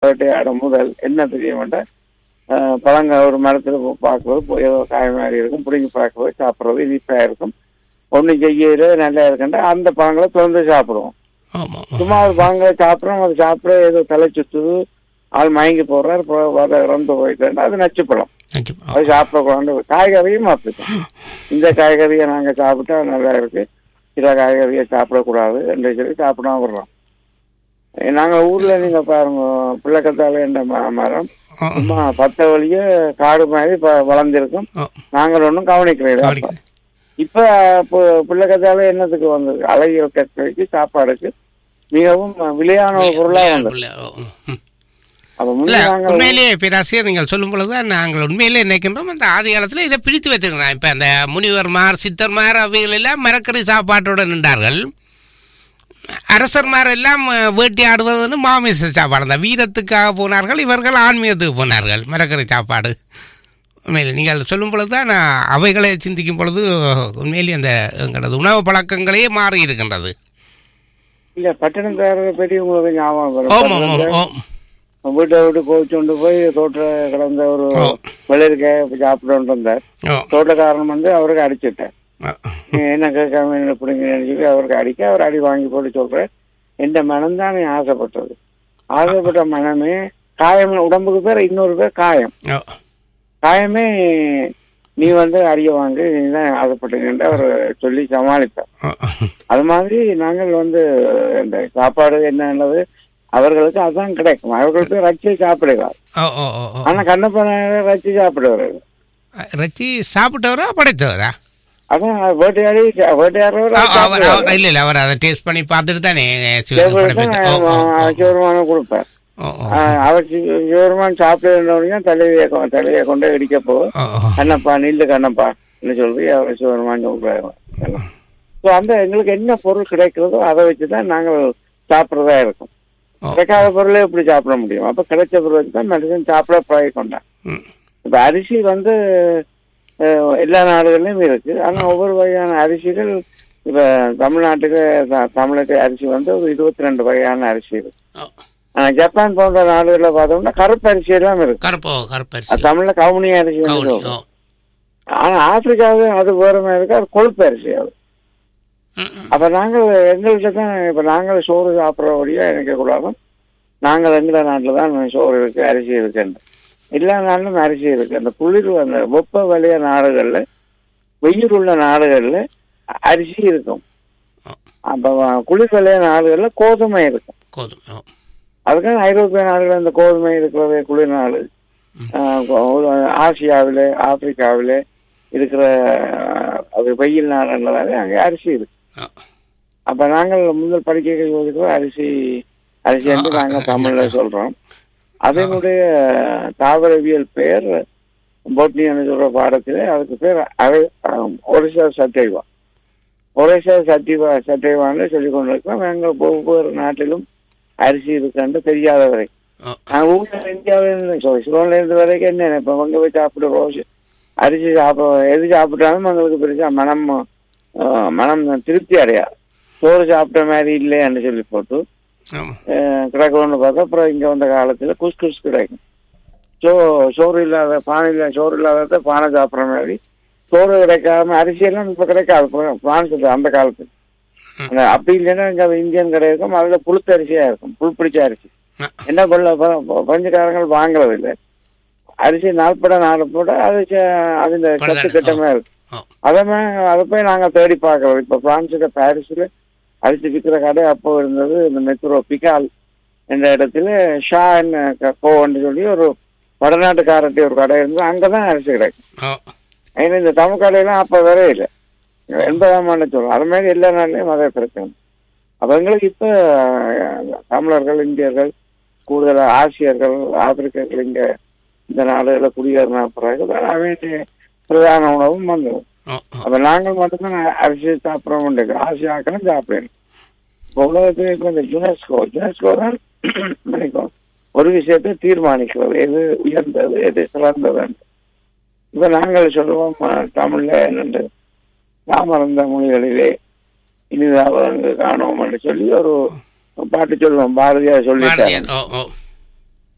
வேட்டையாடும் முதல் என்ன தெரியும் பழங்க ஒரு மரத்துல போ- பார்க்கறது போய் ஏதோ காய மாதிரி இருக்கும் பிடிங்கி பார்க்கறது சாப்பிட்றது இனிப்பா இருக்கும் ஒண்ணு செய்யல நல்லா இருக்குன்னா அந்த பழங்களை திறந்து சாப்பிடுவோம் ஆமாம் சும்மா ஒரு பழங்களை சாப்பிட்றோம் அது சாப்பிட ஏதோ தலை சுத்துது ஆள் மயங்கி போடுறாரு போ- வர இறந்து போயிட்டு அது நச்சு பழம் அது சாப்பிடக்கூடாது காய்கறியும் அப்படித்தான் இந்த காய்கறியை நாங்க சாப்பிட்டா நல்லா இருக்கு சில காய்கறியை சாப்பிடக்கூடாது என்று சொல்லி சாப்பிடாம விடுறோம் எ, நாங்க ஊர்ல நீங்க பாருங்க பிள்ளைக்கத்தால என்ற ம- மரம் சும்மா பத்த வழிய காடு மாதிரி ப- வளர்ந்திருக்கும் நாங்கள் ஒன்றும் கவனிக்கிறோம் அப்ப. இப்ப பு- பிள்ளைக்கத்தால என்னத்துக்கு வந்தது அழகியல் கற்கைக்கு சாப்பாடுக்கு மிகவும் விலையான ஒரு பொருளா வந்தது அப்ப இல்ல முன்னே நாங்கள் உண்மையிலேயே பேராசிரியர் நீங்கள் சொல்லும் பொழுது நாங்கள் உண்மையிலே நினைக்கின்றோம் அந்த ஆதி காலத்தில் இதை பிடித்து வைத்திருக்கிறோம் இப்போ அந்த முனிவர்மார் சித்தர்மார் அவைகள் எல்லாம் மரக்கறி சாப்பாட்டோடு நின்றார்கள் அரசர்மார் எல்லாம் அஹ், வேட்டையாடுவதுன்னு மாமிச சாப்பாடு அந்த வீரத்துக்காக போனார்கள் இவர்கள் ஆன்மீகத்துக்கு போனார்கள் மரக்கறி சாப்பாடு உண்மையில் நீங்கள் சொல்லும் பொழுது தான் நான் அவைகளை சிந்திக்கும் பொழுது உண்மையிலேயே அந்த எங்களது உணவு பழக்கங்களே மாறி இருக்கின்றது இல்ல பட்டணக்காரரை பற்றி உங்களுக்கு ஞாபகம் வரும். ஓம் ஓம் ஓம் பட்டணத்துல ஓம் வீட்டை விட்டு கோவிச்சோண்டு போய் தோட்ட கிடந்த ஒரு வெள்ளரிக்காய சாப்பிட்டு வந்தார் ஓ. தோட்டக்காரன் வந்து அவருக்கு அடிச்சுட்டார் ஆ. நீ என்ன கேட்காம என்ன பிடிங்கன்னு சொல்லி அவருக்கு அடிக்க அவர் அடி வாங்கி போட்டு சொல்றேன் எந்த மனம் தான் நீ ஆசைப்பட்டது ஆசைப்பட்ட மனமே காயம் உடம்புக்கு பேர் இன்னொரு பேர் காயம் ஓ. காயமே நீ வந்து அடிய வாங்கி நீ தான் ஆசைப்பட்டீங்கன்னு அவர் சொல்லி சமாளித்தார் அது மாதிரி நாங்கள் வந்து இந்த சாப்பாடு என்னன்னது அவர்களுக்கு அதான் கிடைக்கும் அவர்களுக்கு ரச்சி சாப்பிடுவார் ஓ ஓ ஓ ஓ ஆனா கண்ணப்பன ரச்சி சாப்பிடுவார் ரச்சி சாப்பிட்டவரா படைத்தவரா அதான் வேட்டையாடி வேட்டையாடுறவர் ஆ, அவர் அவர் இல்லை இல்லை அவர் அதை டேஸ்ட் பண்ணி பார்த்துட்டு தானே சிவன் படைப்பித்த- ஓ ஓ ஓ சிவருமானம் கொடுப்பார் ஓ ஓ ஆஹ் அவர் சி- சிவருமான் சாப்பிட்டு தலைவியை கொ- தலைவியை கொண்டு இடிக்க போகும் ஓ ஓ கண்ணப்பா நில்லு கண்ணப்பா சொல்லி அவர் சிவருமான் சொல்றாரு ஸோ அந்த எங்களுக்கு என்ன பொருள் கிடைக்கிறதோ அதை வச்சுதான் நாங்கள் சாப்பிட்றதா இருக்கும் கிடைக்காத பொருளை எப்படி சாப்பிட முடியும் அப்ப கிடைச்ச பொருள் வச்சு தான் மனுஷன் சாப்பிட பழகிக்கொண்டான் ம். இப்ப அரிசி வந்து அஹ், எல்லா நாடுகளிலும் இருக்கு ஆனா ஒவ்வொரு வகையான அரிசிகள் இப்ப தமிழ்நாட்டுக்கு த- தமிழுக்கு அரிசி வந்து ஒரு இருபத்தி ரெண்டு வகையான அரிசி இருக்கு ஓ. ஆனா ஜப்பான் போன்ற நாடுகளில் பார்த்தோம்னா கருப்பு அரிசி எல்லாம் இருக்கு கருப்போ கருப்பரிசி அது தமிழ்ல கவுனி அரிசி கவுனி ஓ ஆனா ஆப்பிரிக்காவில் அது வேற மாதிரி இருக்கு அது கொழுப்பு அரிசி அது ம், ம். அப்ப நாங்கள் எங்கள்கிட்ட தான் இப்ப நாங்கள் சோறு சாப்பிட்றபடியா நினைக்க கூடாது நாங்கள் எங்கட நாட்டில் தான் சோறு இருக்கு அரிசி இருக்குன்னு எல்லா நாட்டிலும் அரிசி இருக்கு அந்த குளிர் அந்த வெப்ப வலிய நாடுகள்ல வெயில் உள்ள நாடுகள்ல அரிசி இருக்கும் அப்ப குளிர் வலிய நாடுகள்ல கோதுமை இருக்கும் கோதுமை ஓ அதுக்காக ஐரோப்பிய நாடுகள் இந்த கோதுமை இருக்கிறது குளிர் நாடு ஆஹ் கோ- ஆசியாவிலே ஆப்பிரிக்காவிலே இருக்கிற ஆஹ், அது வெயில் நாடுன்றதால அங்கே அரிசி இருக்கு ஆ. அப்ப நாங்கள் முதல் படிக்க யோசிக்கிறோம் அரிசி அரிசி என்று நாங்கள் தமிழ்ல சொல்றோம் அதனுடைய தாவரவியல் பெயர் போட்னின்னு சொல்ற பாடத்திலே அதுக்கு பேர் அவை ஒரிசா சட்டைவா ஒரிசா சட்டிவா சட்டைவான்னு சொல்லி கொண்டிருக்கோம் எங்கள் ஒவ்வொரு நாட்டிலும் அரிசி இருக்கான்னு தெரியாத வரை ஓ நாங்கள் ஊர்ல இந்தியாவில இருந்து sorry, சிலோன்ல இருந்து வரைக்கும் என்ன இப்போ அங்க போய் சாப்பிடுறோம் அரிசி சாப்பிட எது சாப்பிட்டாலும் எங்களுக்கு பெருசா மனம் ஆஹ், மனம் திருப்தி அடையாது சோறு சாப்பிட்ட மாதிரி இல்லைன்னு சொல்லி போட்டு ஆமா ஆஹ், கிடைக்கும்னு பார்த்தா அப்புறம் இங்க வந்த காலத்துல குஸ் குஸ் கிடைக்கும் சோ சோறு இல்லாத பானை இல்ல சோறு இல்லாத பானை சாப்பிட்ற மாதிரி சோறு கிடைக்காம அரிசி எல்லாம் இப்ப கிடைக்காது பா- பானை சொல்ற அந்த காலத்துக்கு அந்த அப்படி இல்லைன்னா இங்க அது இந்தியன் கடை இருக்கும் அதுல புழுத்த அரிசியா இருக்கும் புல் பிடிச்ச அரிசி என்ன பண்ணல ப- பஞ்சுக்காரங்கள் வாங்குறது இல்லை அரிசி நாள்பட நாள்பட அது ச- அதுல சத்து கட்டமா இருக்கு ஓ அதை அதை போய் நாங்க தேடி பார்க்கறோம் இப்ப பிரான்ஸுக்கு பாரிஸ்ல அரிசி விற்கிற கடை அப்போ இருந்தது இந்த மெட்ரோ பிகால் என்ற இடத்துல ஷா கோன்னு சொல்லி ஒரு வடநாட்டுக்காரட்டி ஒரு கடை இருந்தது அங்கதான் அரிசி கிடைக்கும் ஓ ஏன்னா இந்த தமிழ் கடையெல்லாம் அப்ப வரவே இல்லை எண்பதாம் ஆண்டு சொல்றோம் அது மாதிரி எல்லா நாட்டிலையும் அதே பிரச்சனை அப்ப எங்களுக்கு இப்ப அஹ், தமிழர்கள் இந்தியர்கள் கூடுதலாக ஆசியர்கள் ஆப்பிரிக்கர்கள் இங்க இந்த நாடுகளில் குடியேறின பிறகு வர வேண்டிய பிரதான உணவும் வந்துடும் ஓ அப்ப நாங்கள் மட்டும்தான் அரிசி சாப்பிட்றோம் ஆசியாக்களும் சாப்பிடணும் இப்போ உலகத்தில் இப்போ இந்த யுனெஸ்கோ யுனெஸ்கோ தான் மன்னிக்கவும், ஒரு விஷயத்தை தீர்மானிக்கிறது எது உயர்ந்தது எது சிறந்தது இப்ப நாங்கள் சொல்லுவோம் அஹ், தமிழ்ல என்னண்டு தாமரந்த மொழிகளிலே இனிதாக காணோம் என்று சொல்லி ஒரு பாட்டு சொல்லுவோம் பாரதியார் சொல்லிட்டாரு பாரதியார் ஓ ஓ